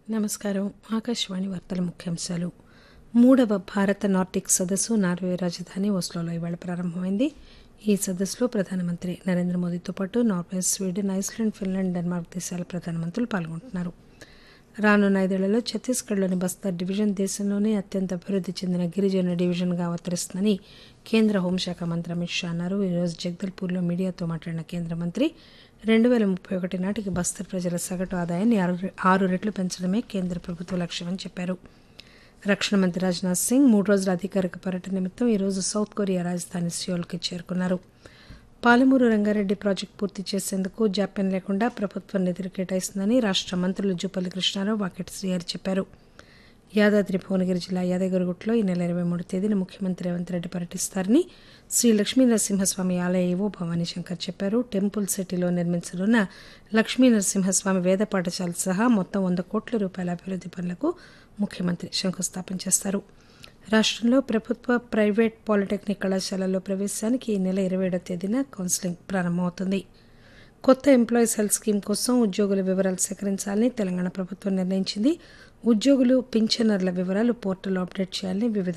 నమస్కారం ఆకాశవాణి వార్తల ముఖ్యాంశాలు మూడవ భారత నార్డిక్ సదస్సు నార్వే రాజధాని ఓస్లోలో ఇవాళ ప్రారంభమైంది ఈ సదస్సులో ప్రధానమంత్రి నరేంద్ర మోదీతో పాటు Norway Sweden Iceland Finland Denmark దేశాల ప్రధానమంత్రులు పాల్గొంటున్నారు రానున్న ఐదేళ్లలో ఛత్తీస్గఢ్లోని బస్తర్ డివిజన్ దేశంలోనే అత్యంత అభివృద్ధి చెందిన గిరిజన డివిజన్గా అవతరిస్తుందని కేంద్ర హోంశాఖ మంత్రి అమిత్ షా అన్నారు ఈరోజు జగదల్పూర్లో మీడియాతో మాట్లాడిన కేంద్ర మంత్రి రెండు వేల ముప్పై ఒకటి నాటికి బస్తర్ ప్రజల సగటు ఆదాయాన్ని ఆరు ఆరు రెట్లు పెంచడమే కేంద్ర ప్రభుత్వ లక్ష్యమని చెప్పారు రక్షణ మంత్రి రాజ్నాథ్ సింగ్ మూడు రోజుల అధికారిక పర్యటన నిమిత్తం ఈరోజు సౌత్ కొరియా రాజధాని సియోల్కి చేరుకున్నారు పాలమూరు రంగారెడ్డి ప్రాజెక్టు పూర్తి చేసేందుకు జాప్యం లేకుండా ప్రభుత్వం నిధులు కేటాయిస్తుందని రాష్ట మంత్రులు జూపల్లి కృష్ణారావు వాకెట్ శ్రీహరి చెప్పారు యాదాద్రి భువనగిరి జిల్లా యాదగిరిగుట్టలో ఈ నెల ఇరవై మూడు తేదీన ముఖ్యమంత్రి రేవంత్ రెడ్డి పర్యటిస్తారని శ్రీ లక్ష్మీ నరసింహస్వామి ఆలయ ఈవో భవానీ శంకర్ చెప్పారు టెంపుల్ సిటీలో నిర్మించనున్న లక్ష్మీ నరసింహస్వామి వేద పాఠశాల సహా మొత్తం వంద కోట్ల రూపాయల అభివృద్ది పనులకు ముఖ్యమంత్రి శంకుస్థాపన చేస్తారు రాష్టంలో ప్రభుత్వ ప్రైవేట్ పాలిటెక్నిక్ కళాశాలల్లో ప్రవేశానికి ఈ నెల ఇరవై ఏడవ తేదీన కౌన్సిలింగ్ ప్రారంభమవుతుంది కొత్త ఎంప్లాయీస్ హెల్త్ స్కీమ్ కోసం ఉద్యోగుల వివరాలు సేకరించాలని తెలంగాణ ప్రభుత్వం నిర్ణయించింది ఉద్యోగులు పింఛనర్ల వివరాలు పోర్టల్లో అప్డేట్ చేయాలని వివిధ